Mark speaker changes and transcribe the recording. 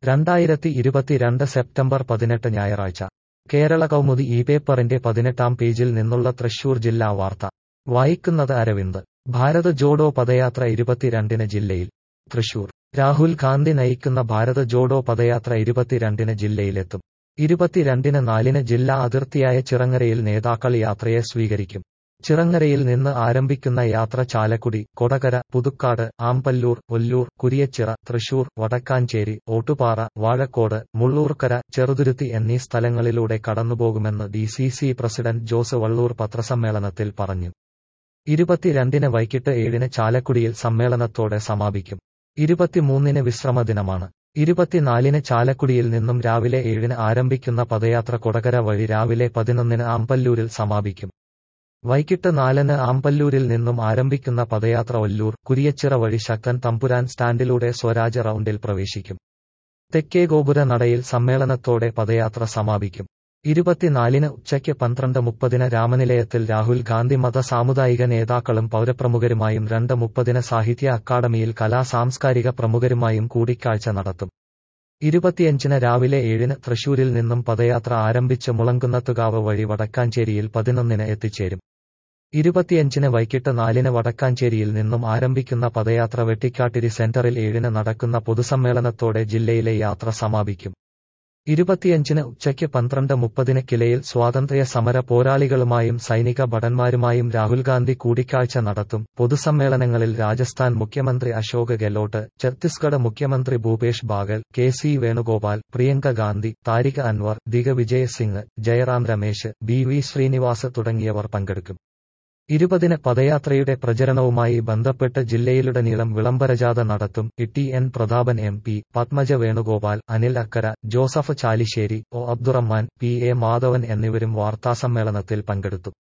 Speaker 1: രണ്ടായിരത്തി ഇരുപത്തിരണ്ട് സെപ്റ്റംബർ പതിനെട്ട് ഞായറാഴ്ച കേരള കൗമുദി ഈ പേപ്പറിന്റെ പതിനെട്ടാം പേജിൽ നിന്നുള്ള തൃശൂർ ജില്ലാ വാർത്ത വായിക്കുന്നത് അരവിന്ദ് ഭാരത് ജോഡോ പദയാത്ര ഇരുപത്തിരണ്ടിന് ജില്ലയിൽ തൃശൂർ രാഹുൽ ഗാന്ധി നയിക്കുന്ന ഭാരത് ജോഡോ പദയാത്ര ഇരുപത്തിരണ്ടിന് ജില്ലയിലെത്തും ഇരുപത്തിരണ്ടിന് നാലിന് ജില്ലാ അതിർത്തിയായ ചിറങ്ങരയിൽ നേതാക്കൾ യാത്രയെ സ്വീകരിക്കും ചിറങ്ങരയിൽ നിന്ന് ആരംഭിക്കുന്ന യാത്ര ചാലക്കുടി കൊടകര പുതുക്കാട് ആമ്പല്ലൂർ ഒല്ലൂർ കുരിയച്ചിറ തൃശൂർ വടക്കാഞ്ചേരി ഓട്ടുപാറ വാഴക്കോട് മുള്ളൂർക്കര ചെറുതുരുത്തി എന്നീ സ്ഥലങ്ങളിലൂടെ കടന്നുപോകുമെന്ന് D C C president Jose Vallur പത്രസമ്മേളനത്തിൽ പറഞ്ഞു ഇരുപത്തിരണ്ടിന് വൈകിട്ട് ഏഴിന് ചാലക്കുടിയിൽ സമ്മേളനത്തോടെ സമാപിക്കും ഇരുപത്തിമൂന്നിന് വിശ്രമദിനമാണ് ഇരുപത്തിനാലിന് ചാലക്കുടിയിൽ നിന്നും രാവിലെ ഏഴിന് ആരംഭിക്കുന്ന പദയാത്ര കൊടകര വഴി രാവിലെ പതിനൊന്നിന് ആമ്പല്ലൂരിൽ സമാപിക്കും വൈകിട്ട് നാലിന് ആമ്പല്ലൂരിൽ നിന്നും ആരംഭിക്കുന്ന പദയാത്ര ഒല്ലൂർ കുരിയച്ചിറ വഴി ശക്തൻ തമ്പുരാൻ സ്റ്റാൻഡിലൂടെ സ്വരാജ് റൌണ്ടിൽ പ്രവേശിക്കും തെക്കേ ഗോപുര നടയിൽ സമ്മേളനത്തോടെ പദയാത്ര സമാപിക്കും ഇരുപത്തിനാലിന് ഉച്ചയ്ക്ക് പന്ത്രണ്ട് മുപ്പതിന് രാമനിലയത്തിൽ രാഹുൽ ഗാന്ധി മത സാമുദായിക നേതാക്കളും പൗരപ്രമുഖരുമായും രണ്ട് മുപ്പതിന് സാഹിത്യ അക്കാദമിയിൽ കലാ സാംസ്കാരിക പ്രമുഖരുമായും കൂടിക്കാഴ്ച നടത്തും ഇരുപത്തിയഞ്ചിന് രാവിലെ ഏഴിന് തൃശൂരിൽ നിന്നും പദയാത്ര ആരംഭിച്ച് മുളങ്കുന്നത്തുകാവ് വഴി വടക്കാഞ്ചേരിയിൽ പതിനൊന്നിന് എത്തിച്ചേരും ഇരുപത്തിയഞ്ചിന് വൈകിട്ട് നാലിന് വടക്കാഞ്ചേരിയിൽ നിന്നും ആരംഭിക്കുന്ന പദയാത്ര വെട്ടിക്കാട്ടിരി സെന്ററിൽ ഏഴിന് നടക്കുന്ന പൊതുസമ്മേളനത്തോടെ ജില്ലയിലെ യാത്ര സമാപിക്കും ഇരുപത്തിയഞ്ചിന് ഉച്ചയ്ക്ക് പന്ത്രണ്ട് മുപ്പതിന് കിലയിൽ സ്വാതന്ത്ര്യ സമര പോരാളികളുമായും സൈനിക ഭടന്മാരുമായും രാഹുൽ ഗാന്ധി കൂടിക്കാഴ്ച നടത്തും പൊതുസമ്മേളനങ്ങളിൽ രാജസ്ഥാൻ മുഖ്യമന്ത്രി അശോക് ഗെലോട്ട് ഛത്തീസ്ഗഡ് മുഖ്യമന്ത്രി Bhupesh Baghel K C Venugopal Priyanka Gandhi Tariq Anwar Digvijay Singh Jairam Ramesh B V Srinivas തുടങ്ങിയവർ പങ്കെടുക്കും ഇരുപതിന് പദയാത്രയുടെ പ്രചരണവുമായി ബന്ധപ്പെട്ട് ജില്ലയിലുടനീളം വിളംബരജാഥ നടത്തും E N Prathapan M P Padmaja Venugopal Anil Akkara Joseph Chalissery O Abdurahman P A Madhavan എന്നിവരും വാർത്താസമ്മേളനത്തിൽ പങ്കെടുത്തു